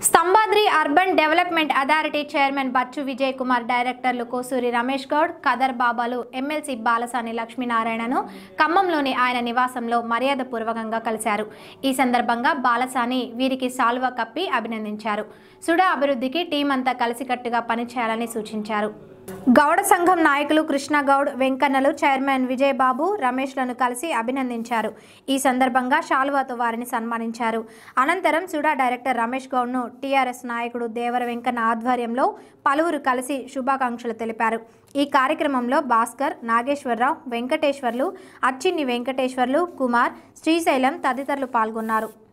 Stambhadri urban development authority chairman Bachchu Vijay Kumar డైరెక్టర్లు కోసూరి రమేష్ గౌడ్ ఖదర్ బాబాలు MLC Balasani లక్ష్మీనారాయణను ఖమ్మంలోని ఆయన నివాసంలో మర్యాదపూర్వకంగా కలిశారు ఈ సందర్భంగా బాలసాని వీరికి సాల్వా కప్పి అభినందించారు సుడా అభివృద్ధికి టీం అంతా కలిసికట్టుగా పనిచేయాలని సూచించారు గౌడ సంఘం నాయకులు కృష్ణగౌడ్ వెంకన్నలు చైర్మన్ విజయబాబు రమేష్లను కలిసి అభినందించారు ఈ సందర్భంగా శాలువాతో వారిని సన్మానించారు అనంతరం సుడా డైరెక్టర్ రమేష్ గౌడ్ను టీఆర్ఎస్ నాయకుడు దేవర వెంకన్న ఆధ్వర్యంలో పలువురు కలిసి శుభాకాంక్షలు తెలిపారు ఈ కార్యక్రమంలో భాస్కర్ నాగేశ్వరరావు వెంకటేశ్వర్లు అచ్చిన్ని వెంకటేశ్వర్లు కుమార్ శ్రీశైలం తదితరులు పాల్గొన్నారు